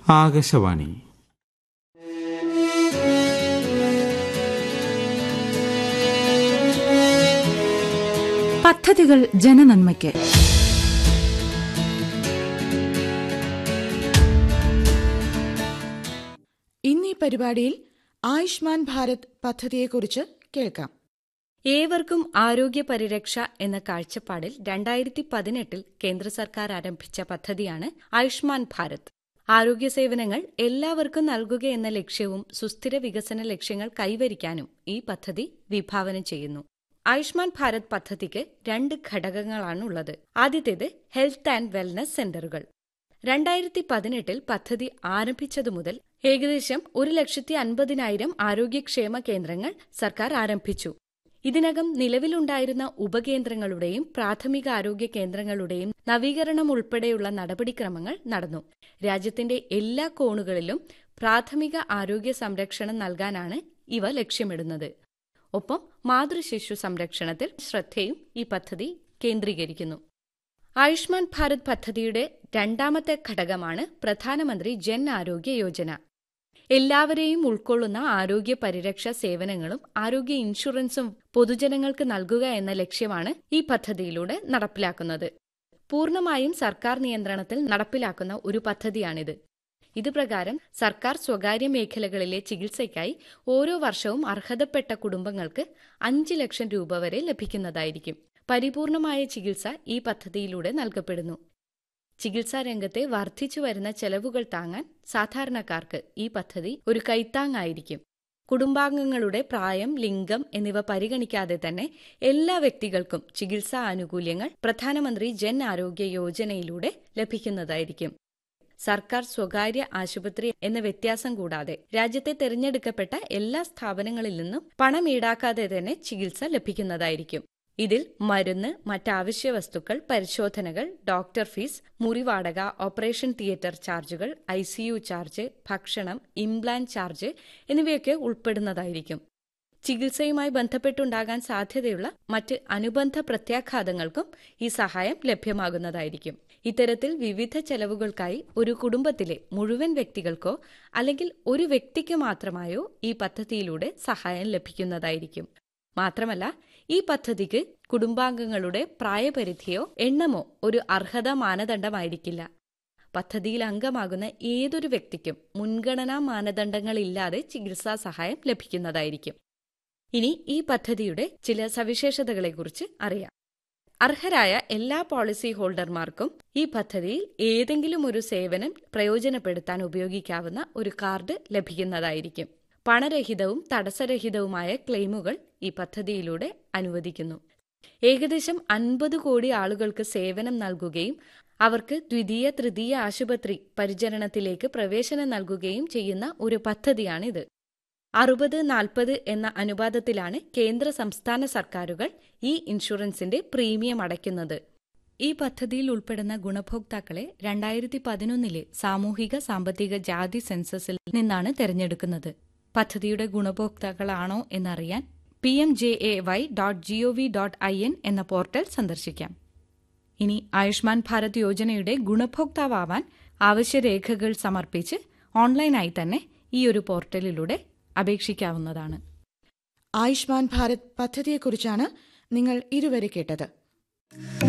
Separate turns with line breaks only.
ആകാശവാണി
പദ്ധതികൾ ജനനന്മയ്ക്ക്
ഇന്ന് ഈ പരിപാടിയിൽ ആയുഷ്മാൻ ഭാരത് പദ്ധതിയെക്കുറിച്ച് കേൾക്കാം
ഏവർക്കും ആരോഗ്യ പരിരക്ഷ എന്ന കാഴ്ചപ്പാടിൽ രണ്ടായിരത്തി പതിനെട്ടിൽ കേന്ദ്ര സർക്കാർ ആരംഭിച്ച പദ്ധതിയാണ് ആയുഷ്മാൻ ഭാരത് ആരോഗ്യ സേവനങ്ങൾ എല്ലാവർക്കും നൽകുക എന്ന ലക്ഷ്യവും സുസ്ഥിര വികസന ലക്ഷ്യങ്ങൾ കൈവരിക്കാനും ഈ പദ്ധതി വിഭാവനം ചെയ്യുന്നു ആയുഷ്മാൻ ഭാരത് പദ്ധതിക്ക് രണ്ട് ഘടകങ്ങളാണുള്ളത് ആദ്യത്തേത് ഹെൽത്ത് ആൻഡ് വെൽനസ് സെന്ററുകൾ രണ്ടായിരത്തി പതിനെട്ടിൽ പദ്ധതി ആരംഭിച്ചതു മുതൽ ഏകദേശം ഒരു ലക്ഷത്തി അൻപതിനായിരം ആരോഗ്യക്ഷേമ കേന്ദ്രങ്ങൾ സർക്കാർ ആരംഭിച്ചു ഇതിനകം നിലവിലുണ്ടായിരുന്ന ഉപകേന്ദ്രങ്ങളുടെയും പ്രാഥമിക ആരോഗ്യ കേന്ദ്രങ്ങളുടെയും നവീകരണം ഉൾപ്പെടെയുള്ള നടപടിക്രമങ്ങൾ നടന്നു രാജ്യത്തിന്റെ എല്ലാ കോണുകളിലും പ്രാഥമിക ആരോഗ്യ സംരക്ഷണം നൽകാനാണ് ഇവ ലക്ഷ്യമിടുന്നത് ഒപ്പം മാതൃശിശു സംരക്ഷണത്തിൽ ശ്രദ്ധയും ഈ പദ്ധതി കേന്ദ്രീകരിക്കുന്നു ആയുഷ്മാൻ ഭാരത് പദ്ധതിയുടെ രണ്ടാമത്തെ ഘടകമാണ് പ്രധാനമന്ത്രി ജൻ ആരോഗ്യ യോജന എല്ലാവരെയും ഉൾക്കൊള്ളുന്ന ആരോഗ്യ പരിരക്ഷ സേവനങ്ങളും ആരോഗ്യ ഇൻഷുറൻസും പൊതുജനങ്ങൾക്ക് നൽകുക എന്ന ലക്ഷ്യമാണ് ഈ പദ്ധതിയിലൂടെ നടപ്പിലാക്കുന്നത് പൂർണ്ണമായും സർക്കാർ നിയന്ത്രണത്തിൽ നടപ്പിലാക്കുന്ന ഒരു പദ്ധതിയാണിത് ഇതുപ്രകാരം സർക്കാർ സ്വകാര്യ മേഖലകളിലെ ചികിത്സയ്ക്കായി ഓരോ വർഷവും അർഹതപ്പെട്ട കുടുംബങ്ങൾക്ക് അഞ്ച് ലക്ഷം രൂപ വരെ ലഭിക്കുന്നതായിരിക്കും പരിപൂർണമായ ചികിത്സ ഈ പദ്ധതിയിലൂടെ നൽകപ്പെടുന്നു ചികിത്സാ രംഗത്തെ വർദ്ധിച്ചു വരുന്ന ചെലവുകൾ താങ്ങാൻ സാധാരണക്കാർക്ക് ഈ പദ്ധതി ഒരു കൈത്താങ്ങായിരിക്കും കുടുംബാംഗങ്ങളുടെ പ്രായം ലിംഗം എന്നിവ പരിഗണിക്കാതെ തന്നെ എല്ലാ വ്യക്തികൾക്കും ചികിത്സാ ആനുകൂല്യങ്ങൾ പ്രധാനമന്ത്രി ജൻ ആരോഗ്യ യോജനയിലൂടെ ലഭിക്കുന്നതായിരിക്കും സർക്കാർ സ്വകാര്യ ആശുപത്രി എന്ന വ്യത്യാസം കൂടാതെ രാജ്യത്തെ തിരഞ്ഞെടുക്കപ്പെട്ട എല്ലാ സ്ഥാപനങ്ങളിൽ നിന്നും പണം ഈടാക്കാതെ തന്നെ ചികിത്സ ലഭിക്കുന്നതായിരിക്കും ഇതിൽ മരുന്ന് മറ്റാവശ്യ വസ്തുക്കൾ പരിശോധനകൾ ഡോക്ടർ ഫീസ് മുറിവാടക ഓപ്പറേഷൻ തിയേറ്റർ ചാർജുകൾ ഐ ചാർജ് ഭക്ഷണം ഇംപ്ലാന്റ് ചാർജ് എന്നിവയൊക്കെ ഉൾപ്പെടുന്നതായിരിക്കും ചികിത്സയുമായി ബന്ധപ്പെട്ടുണ്ടാകാൻ സാധ്യതയുള്ള മറ്റ് അനുബന്ധ പ്രത്യാഘാതങ്ങൾക്കും ഈ സഹായം ലഭ്യമാകുന്നതായിരിക്കും ഇത്തരത്തിൽ വിവിധ ചെലവുകൾക്കായി ഒരു കുടുംബത്തിലെ മുഴുവൻ വ്യക്തികൾക്കോ അല്ലെങ്കിൽ ഒരു വ്യക്തിക്ക് മാത്രമായോ ഈ പദ്ധതിയിലൂടെ സഹായം ലഭിക്കുന്നതായിരിക്കും മാത്രമല്ല ഈ പദ്ധതിക്ക് കുടുംബാംഗങ്ങളുടെ പ്രായപരിധിയോ എണ്ണമോ ഒരു അർഹതാ മാനദണ്ഡമായിരിക്കില്ല പദ്ധതിയിൽ അംഗമാകുന്ന ഏതൊരു വ്യക്തിക്കും മുൻഗണനാ മാനദണ്ഡങ്ങളില്ലാതെ ചികിത്സാ സഹായം ലഭിക്കുന്നതായിരിക്കും ഇനി ഈ പദ്ധതിയുടെ ചില സവിശേഷതകളെക്കുറിച്ച് അറിയാം അർഹരായ എല്ലാ പോളിസി ഹോൾഡർമാർക്കും ഈ പദ്ധതിയിൽ ഏതെങ്കിലും ഒരു സേവനം പ്രയോജനപ്പെടുത്താൻ ഉപയോഗിക്കാവുന്ന ഒരു കാർഡ് ലഭിക്കുന്നതായിരിക്കും പണരഹിതവും തടസ്സരഹിതവുമായ ക്ലെയിമുകൾ ഈ പദ്ധതിയിലൂടെ അനുവദിക്കുന്നു ഏകദേശം അൻപത് കോടി ആളുകൾക്ക് സേവനം നൽകുകയും അവർക്ക് ദ്വിതീയ തൃതീയ ആശുപത്രി പരിചരണത്തിലേക്ക് പ്രവേശനം നൽകുകയും ചെയ്യുന്ന ഒരു പദ്ധതിയാണിത് അറുപത് നാൽപ്പത് എന്ന അനുപാതത്തിലാണ് കേന്ദ്ര സംസ്ഥാന സർക്കാരുകൾ ഈ ഇൻഷുറൻസിന്റെ പ്രീമിയം അടയ്ക്കുന്നത് ഈ പദ്ധതിയിൽ ഉൾപ്പെടുന്ന ഗുണഭോക്താക്കളെ രണ്ടായിരത്തി പതിനൊന്നിലെ സാമൂഹിക സാമ്പത്തിക ജാതി സെൻസസിൽ നിന്നാണ് തെരഞ്ഞെടുക്കുന്നത് പദ്ധതിയുടെ ഗുണഭോക്താക്കളാണോ എന്നറിയാൻ P M J A Y dot G O V dot I N എന്ന പോർട്ടൽ സന്ദർശിക്കാം ഇനി ആയുഷ്മാൻ ഭാരത് യോജനയുടെ ഗുണഭോക്താവാൻ ആവശ്യരേഖകൾ സമർപ്പിച്ച് ഓൺലൈനായി തന്നെ ഈ ഒരു പോർട്ടലിലൂടെ അപേക്ഷിക്കാവുന്നതാണ്
ആയുഷ്മാൻ ഭാരത് പദ്ധതിയെക്കുറിച്ചാണ് നിങ്ങൾ ഇതുവരെ കേട്ടത്